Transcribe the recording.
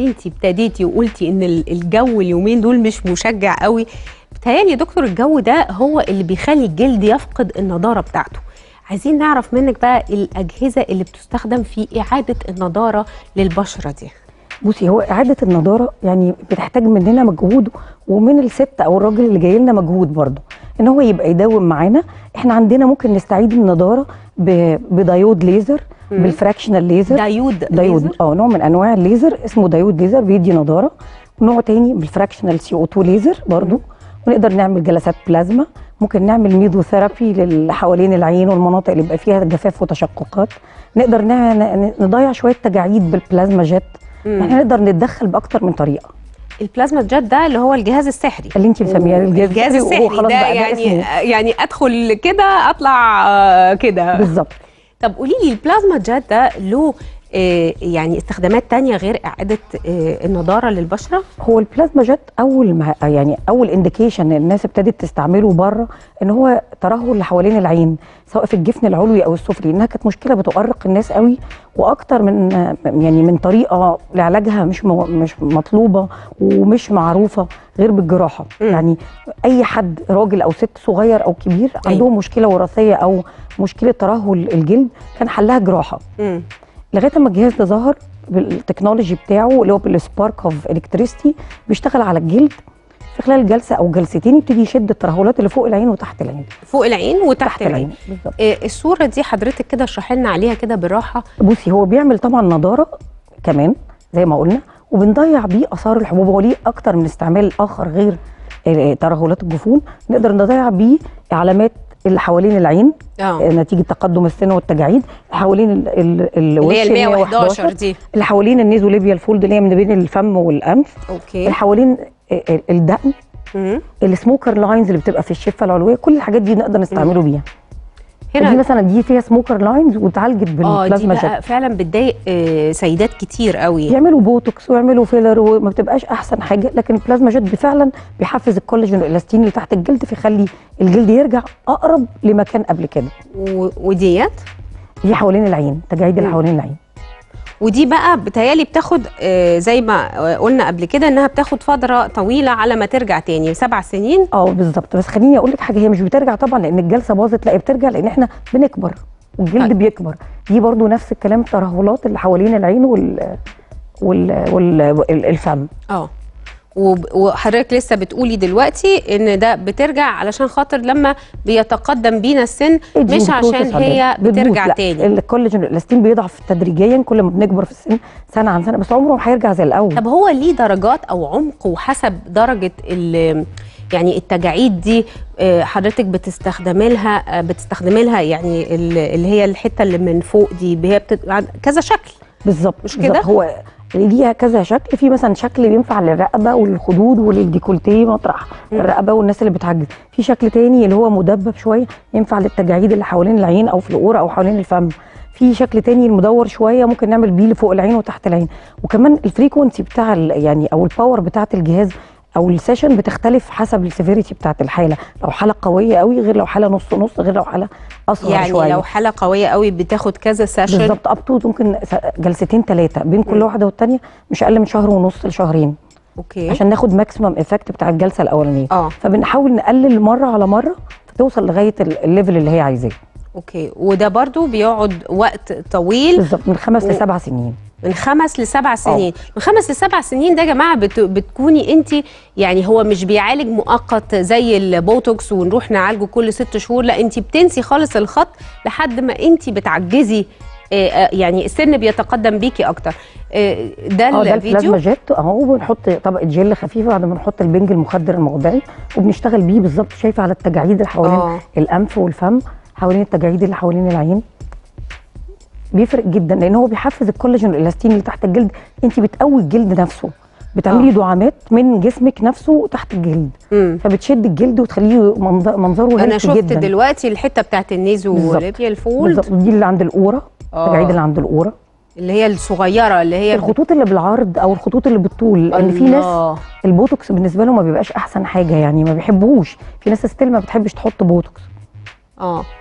انت ابتديتي وقلتي ان ال- الجو اليومين دول مش مشجع قوي بتهيألي يا دكتور الجو ده هو اللي بيخلي الجلد يفقد النضاره بتاعته عايزين نعرف منك بقى الاجهزه اللي بتستخدم في اعاده النضاره للبشره دي بصي هو اعاده النضاره يعني بتحتاج مننا مجهود ومن الست او الراجل اللي جاي لنا مجهود برضه ان هو يبقى يداوم معانا احنا عندنا ممكن نستعيد النضاره ب- بدايود ليزر مم. بالفراكشنال ليزر دايود دايود ليزر؟ اه نوع من انواع الليزر اسمه دايود ليزر بيدي نضاره ونوع تاني بالفراكشنال سي او 2 ليزر برضو ونقدر نعمل جلسات بلازما ممكن نعمل ميزوثيرابي اللي حوالين العين والمناطق اللي بيبقى فيها جفاف وتشققات نقدر نع- ن- نضيع شويه تجاعيد بالبلازما جيت مم. احنا نقدر نتدخل باكتر من طريقه البلازما جت ده اللي هو الجهاز السحري اللي انت مسمياه الجهاز الجهاز السحري، وهو السحري خلاص ده بقى ده يعني اسمه. يعني ادخل كده اطلع آه، كده بالظبط طب قولي لي البلازما جات ده له آه، يعني استخدامات تانية غير إعادة آه، النضارة للبشرة؟ هو البلازما جت اول ما يعني اول انديكيشن الناس ابتدت تستعمله بره ان هو ترهل اللي حوالين العين سواء في الجفن العلوي او السفلي انها كانت مشكله بتؤرق الناس قوي واكتر من يعني من طريقه لعلاجها مش مو مش مطلوبه ومش معروفه غير بالجراحه مم. يعني اي حد راجل او ست صغير او كبير عندهم مشكله وراثيه او مشكله ترهل الجلد كان حلها جراحه مم. لغايه اما الجهاز ده ظهر بالتكنولوجي بتاعه اللي هو بالسبارك اوف الكتريستي بيشتغل على الجلد في خلال جلسه او جلستين يبتدي يشد الترهلات اللي فوق العين وتحت العين فوق العين وتحت العين بالظبط آه، الصورة دي حضرتك كده اشرحي لنا عليها كده بالراحة بصي هو بيعمل طبعا نضاره كمان زي ما قلنا وبنضيع بيه اثار الحبوب هو ليه اكتر من استعمال اخر غير آه، ترهلات الجفون نقدر نضيع بيه علامات اللي حوالين العين اه آه، نتيجه تقدم السن والتجاعيد حوالين ال- ال- الوش اللي هي ال 111 111 دي اللي حوالين النيزوليبيال فولد اللي هي من بين الفم والانف اوكي اللي حوالين ال- ال- الدقن مم. السموكر لاينز اللي بتبقى في الشفه العلويه كل الحاجات دي نقدر نستعمله بيها دي هنا مثلا دي فيها سموكر لاينز واتعالجت اه دي بالبلازما جت بقى فعلا بتضايق آه، سيدات كتير قوي يعملوا بوتوكس ويعملوا فيلر وما بتبقاش احسن حاجه لكن البلازما جت فعلا بيحفز الكولاجين والالاستين اللي تحت الجلد فيخلي الجلد يرجع اقرب لما كان قبل كده و- وديت دي حوالين العين تجاعيد اللي مم. حوالين العين ودي بقى بتهيالي بتاخد آه، زي ما آه، قلنا قبل كده انها بتاخد فتره طويله على ما ترجع تاني سبع سنين اه بالظبط بس خليني اقول لك حاجه هي مش بترجع طبعا لان الجلسه باظت لا هي بترجع لان احنا بنكبر والجلد طيب. بيكبر دي برضو نفس الكلام الترهلات اللي حوالين العين وال وال والفم اه وب- وحضرتك لسه بتقولي دلوقتي ان ده بترجع علشان خاطر لما بيتقدم بينا السن مش عشان هي بترجع تاني الكولاجين والالاستين بيضعف تدريجيا كل ما بنكبر في السن سنه عن سنه بس عمره ما هيرجع زي الاول طب هو ليه درجات او عمق وحسب درجه ال يعني التجاعيد دي آه، حضرتك بتستخدمي لها آه، بتستخدمي لها يعني ال- اللي هي الحته اللي من فوق دي هي بتت... كذا شكل بالظبط مش بالظبط. كده؟ هو ليها كذا شكل في مثلا شكل بينفع للرقبه وللخدود وللديكولتيه مطرح مم. الرقبه والناس اللي بتعجز في شكل تاني اللي هو مدبب شويه ينفع للتجاعيد اللي حوالين العين او في القوره او حوالين الفم في شكل تاني المدور شويه ممكن نعمل بيه لفوق العين وتحت العين وكمان الفريكونسي بتاع ال- يعني او الباور بتاعه الجهاز او السيشن بتختلف حسب السيفيريتي بتاعه الحاله لو حاله قويه قوي غير لو حاله نص نص غير لو حاله اصغر يعني شويه لو حاله قويه قوي بتاخد كذا سيشن بالظبط اب تو ممكن س- جلستين ثلاثه بين كل مم. واحده والثانيه مش اقل من شهر ونص لشهرين اوكي عشان ناخد ماكسيمم افكت بتاع الجلسه الاولانيه اه فبنحاول نقلل مره على مره فتوصل لغايه ال- الليفل اللي هي عايزاه اوكي وده برضو بيقعد وقت طويل بالظبط من خمس و- لسبع سنين من خمس لسبع سنين من خمس لسبع سنين ده يا جماعه بت... بتكوني انت يعني هو مش بيعالج مؤقت زي البوتوكس ونروح نعالجه كل ست شهور لا انت بتنسي خالص الخط لحد ما انت بتعجزي آه، آه، يعني السن بيتقدم بيكي اكتر آه، ده اه ده الفيديو البلازما جيت اهو بنحط طبقه جل خفيفه بعد ما نحط البنج المخدر الموضعي وبنشتغل بيه بالظبط شايفه على التجاعيد اللي حوالين اه الانف والفم حوالين التجاعيد اللي حوالين العين بيفرق جدا لان هو بيحفز الكولاجين والالاستين اللي تحت الجلد انت بتقوي الجلد نفسه بتعملي آه. دعامات من جسمك نفسه تحت الجلد مم. فبتشد الجلد وتخليه منظ- منظره انا هيلثي شفت جدا دلوقتي الحته بتاعت النيزو بالظبط. ليبيا الفولد بالظبط دي اللي عند القوره آه. التجاعيد اللي عند القوره اللي هي الصغيره اللي هي الخطوط اللي بالعرض او الخطوط اللي بالطول لان في ناس الله. البوتوكس بالنسبه لهم ما بيبقاش احسن حاجه يعني ما بيحبوش في ناس ستيل ما بتحبش تحط بوتوكس اه